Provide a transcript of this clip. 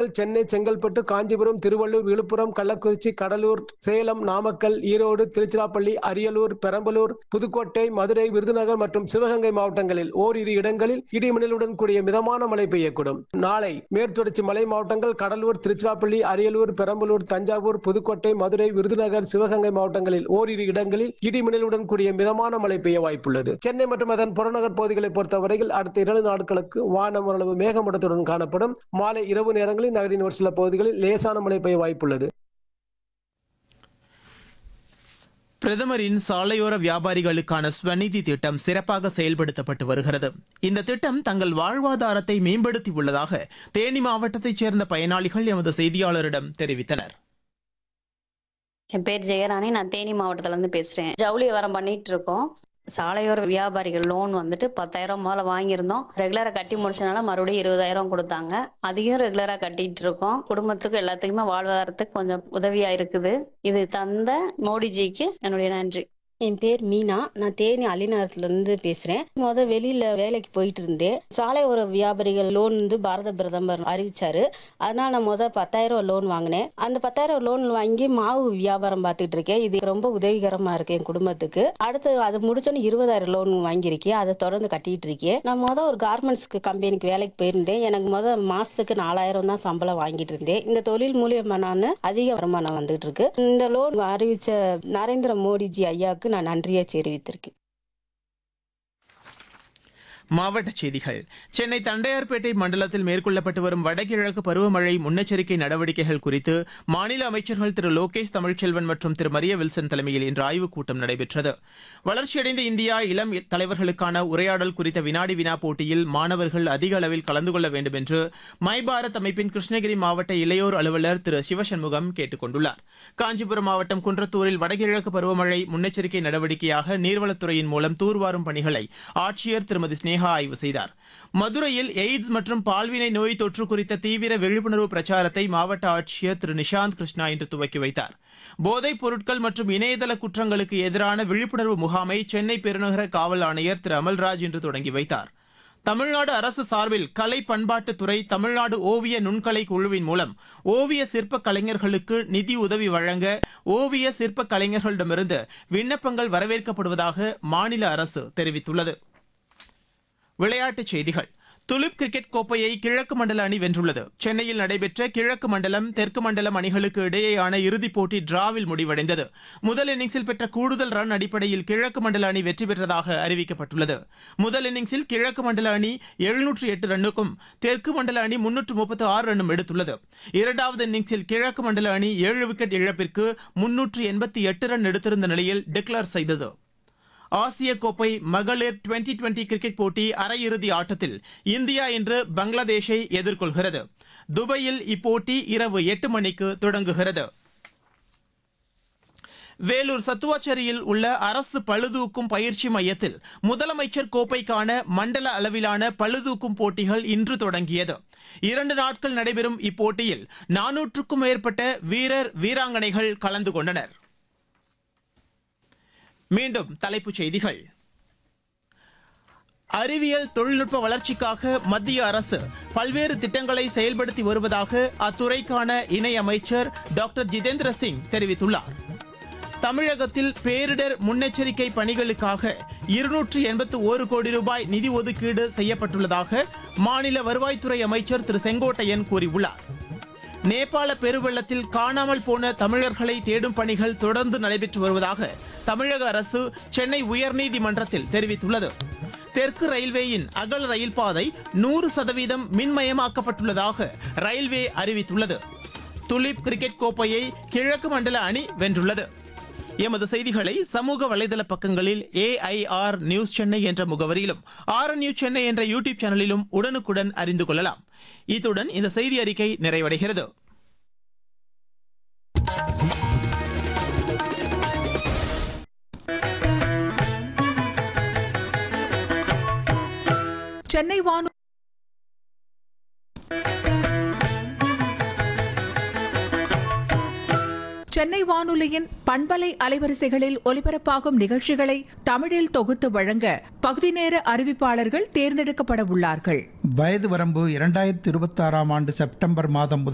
மாவட்டங்கள் சென்னை செங்கல்பட்டு காஞ்சிபுரம் திருவள்ளூர் விழுப்புரம் கள்ளக்குறிச்சி கடலூர் சேலம் நாமக்கல் ஈரோடு திருச்சிராப்பள்ளி அரியலூர் பெரம்பலூர் புதுக்கோட்டை மதுரை விருதுநகர் மற்றும் சிவகங்கை மாவட்டங்களில் ஓரிரு இடங்களில் இடிமின்னலுடன் கூடிய மிதமான மழை பெய்யக்கூடும் நாளை மேற்குத்தொடர்ச்சி மலை மாவட்டங்கள் கடலூர் திருச்சிராப்பள்ளி அரியலூர் பெரம்பலூர் தஞ்சாவூர் புதுக்கோட்டை மதுரை விருதுநகர் சிவகங்கை மாவட்டங்களில் ஓரிரு இடங்களில் இடிமின்னலுடன் கூடிய மிதமான மழை பெய்ய வாய்ப்புள்ளது சென்னை மற்றும் அதன் புறநகர் பகுதிகளை பொறுத்தவரையில் அடுத்த இரண்டு நாட்களுக்கு வானம் ஓரளவு மேகமூட்டத்துடன் காணப்படும் மாலை இரவு நேரங்களில் நகரின் ஒரு சில பகுதிகளில் லேசான மழை பெய்ய வாய்ப்புள்ளது பிரதமரின் சாலையோர வியாபாரிகளுக்கான ஸ்வநிதி திட்டம் சிறப்பாக செயல்படுத்தப்பட்டு வருகிறது இந்த திட்டம் தங்கள் வாழ்வாதாரத்தை மேம்படுத்தி உள்ளதாக தேனி மாவட்டத்தைச் சேர்ந்த பயனாளிகள் எமது செய்தியாளரிடம் தெரிவித்தனர் என் பேர் ஜெயராணி நான் தேனி மாவட்டத்துலேருந்து பேசுகிறேன் ஜவுளி வியாபாரம் பண்ணிட்டு இருக்கோம் சாலையோர வியாபாரிகள் லோன் வந்துட்டு பத்தாயிரம் முதல்ல வாங்கியிருந்தோம் ரெகுலராக கட்டி முடிச்சனால மறுபடியும் இருபதாயிரம் கொடுத்தாங்க அதையும் ரெகுலராக கட்டிட்டு இருக்கோம் குடும்பத்துக்கு எல்லாத்துக்குமே வாழ்வாதாரத்துக்கு கொஞ்சம் உதவியாக இருக்குது இது தந்த மோடிஜிக்கு என்னுடைய நன்றி என் பேர் மீனா நான் தேனி அலிநகரத்துலேருந்து பேசுகிறேன் முத வெளியில் வேலைக்கு போயிட்டு இருந்தேன் சாலை ஒரு வியாபாரிகள் லோன் வந்து பாரத பிரதமர் அறிவிச்சாரு அதனால் நான் முத பத்தாயிரம் லோன் வாங்கினேன் அந்த பத்தாயிரம் லோன் வாங்கி மாவு வியாபாரம் பார்த்துட்டு இருக்கேன் இது ரொம்ப உதவிகரமாக இருக்கு என் குடும்பத்துக்கு அடுத்து அது முடிச்சோன்னு இருபதாயிரம் லோன் வாங்கியிருக்கேன் அதை தொடர்ந்து கட்டிட்டு இருக்கேன் நான் முத ஒரு கார்மெண்ட்ஸ்க்கு கம்பெனிக்கு வேலைக்கு போயிருந்தேன் எனக்கு முத மாதத்துக்கு நாலாயிரம் தான் சம்பளம் வாங்கிட்டு இருந்தேன் இந்த தொழில் மூலியமாக நான் அதிக வருமானம் வந்துட்டு இருக்கு இந்த லோன் அறிவிச்ச நரேந்திர மோடிஜி ஐயாவுக்கு நான் நன்றியை தெரிவித்திருக்கேன் மாவட்டச் செய்திகள் சென்னை தண்டையார்பேட்டை மண்டலத்தில் மேற்கொள்ளப்பட்டு வரும் வடகிழக்கு பருவமழை முன்னெச்சரிக்கை நடவடிக்கைகள் குறித்து மாநில அமைச்சர்கள் திரு லோகேஷ் தமிழ்ச்செல்வன் மற்றும் திரு மரிய வில்சன் தலைமையில் இன்று ஆய்வுக் கூட்டம் நடைபெற்றது வளர்ச்சியடைந்த இந்தியா இளம் தலைவர்களுக்கான உரையாடல் குறித்த வினாடி வினா போட்டியில் மாணவர்கள் அதிக அளவில் கலந்து கொள்ள வேண்டும் என்று மை பாரத் அமைப்பின் கிருஷ்ணகிரி மாவட்ட இளையோர் அலுவலர் திரு சிவசண்முகம் கேட்டுக் கொண்டுள்ளார் காஞ்சிபுரம் மாவட்டம் குன்றத்தூரில் வடகிழக்கு பருவமழை முன்னெச்சரிக்கை நடவடிக்கையாக நீர்வளத்துறையின் மூலம் தூர்வாரும் பணிகளை ஆட்சியர் திருமதி ஸ்னேகா ஆய்வு செய்தார் மதுரையில் எய்ட்ஸ் மற்றும் பால்வினை நோய் தொற்று குறித்த தீவிர விழிப்புணர்வு பிரச்சாரத்தை மாவட்ட ஆட்சியர் திரு நிஷாந்த் கிருஷ்ணா இன்று துவக்கி வைத்தார் போதைப் பொருட்கள் மற்றும் இணையதள குற்றங்களுக்கு எதிரான விழிப்புணர்வு முகாமை சென்னை பெருநகர காவல் ஆணையர் திரு அமல்ராஜ் இன்று தொடங்கி வைத்தார் தமிழ்நாடு அரசு சார்பில் கலை பண்பாட்டுத்துறை தமிழ்நாடு ஓவிய நுண்கலை குழுவின் மூலம் ஓவிய சிற்ப கலைஞர்களுக்கு நிதி உதவி வழங்க ஓவிய சிற்ப கலைஞர்களிடமிருந்து விண்ணப்பங்கள் வரவேற்கப்படுவதாக மாநில அரசு தெரிவித்துள்ளது விளையாட்டுச் செய்திகள் துலிப் கிரிக்கெட் கோப்பையை கிழக்கு மண்டல அணி வென்றுள்ளது சென்னையில் நடைபெற்ற கிழக்கு மண்டலம் தெற்கு மண்டலம் அணிகளுக்கு இடையேயான இறுதிப் போட்டி டிராவில் முடிவடைந்தது முதல் இன்னிங்ஸில் பெற்ற கூடுதல் ரன் அடிப்படையில் கிழக்கு மண்டல அணி வெற்றி பெற்றதாக அறிவிக்கப்பட்டுள்ளது முதல் இன்னிங்ஸில் கிழக்கு மண்டல அணி எழுநூற்று எட்டு ரன்னுக்கும் தெற்கு மண்டல அணி முன்னூற்று முப்பத்து ஆறு ரன்னும் எடுத்துள்ளது இரண்டாவது இன்னிங்ஸில் கிழக்கு மண்டல அணி ஏழு விக்கெட் இழப்பிற்கு முன்னூற்று எண்பத்தி எட்டு ரன் எடுத்திருந்த நிலையில் டிக்ளேர் செய்தது ஆசிய கோப்பை மகளிர் டுவெண்டி டுவெண்டி கிரிக்கெட் போட்டி அரையிறுதி ஆட்டத்தில் இந்தியா இன்று பங்களாதேஷை எதிர்கொள்கிறது துபாயில் இப்போட்டி இரவு எட்டு மணிக்கு தொடங்குகிறது வேலூர் சத்துவாச்சேரியில் உள்ள அரசு பளுதூக்கும் பயிற்சி மையத்தில் முதலமைச்சர் கோப்பைக்கான மண்டல அளவிலான பளுதூக்கும் போட்டிகள் இன்று தொடங்கியது இரண்டு நாட்கள் நடைபெறும் இப்போட்டியில் நானூற்றுக்கும் மேற்பட்ட வீரர் வீராங்கனைகள் கலந்து கொண்டனர் மீண்டும் தலைப்புச் செய்திகள் அறிவியல் தொழில்நுட்ப வளர்ச்சிக்காக மத்திய அரசு பல்வேறு திட்டங்களை செயல்படுத்தி வருவதாக அத்துறைக்கான இணை அமைச்சர் டாக்டர் ஜிதேந்திர சிங் தெரிவித்துள்ளார் தமிழகத்தில் பேரிடர் முன்னெச்சரிக்கை பணிகளுக்காக இருநூற்று எண்பத்து ஒரு கோடி ரூபாய் நிதி ஒதுக்கீடு செய்யப்பட்டுள்ளதாக மாநில வருவாய்த்துறை அமைச்சர் திரு செங்கோட்டையன் கூறியுள்ளார் நேபாள பெருவெள்ளத்தில் காணாமல் போன தமிழர்களை தேடும் பணிகள் தொடர்ந்து நடைபெற்று வருவதாக தமிழக அரசு சென்னை உயர்நீதிமன்றத்தில் தெரிவித்துள்ளது தெற்கு ரயில்வேயின் அகல் ரயில் பாதை நூறு சதவீதம் மின்மயமாக்கப்பட்டுள்ளதாக ரயில்வே அறிவித்துள்ளது துலிப் கிரிக்கெட் கோப்பையை கிழக்கு மண்டல அணி வென்றுள்ளது எமது செய்திகளை சமூக வலைதள பக்கங்களில் ஏஐஆர் நியூஸ் சென்னை என்ற முகவரியிலும் ஆர் நியூஸ் சென்னை என்ற யூடியூப் சேனலிலும் உடனுக்குடன் அறிந்து கொள்ளலாம் இத்துடன் இந்த செய்தி அறிக்கை நிறைவடைகிறது சென்னை வானு சென்னை வானொலியின் பண்பலை அலைவரிசைகளில் ஒலிபரப்பாகும் நிகழ்ச்சிகளை தமிழில் தொகுத்து வழங்க பகுதி நேர அறிவிப்பாளர்கள் தேர்ந்தெடுக்கப்பட உள்ளார்கள் வயது வரம்பு இரண்டாயிரத்தி இருபத்தாறாம் ஆண்டு செப்டம்பர் மாதம் முதல்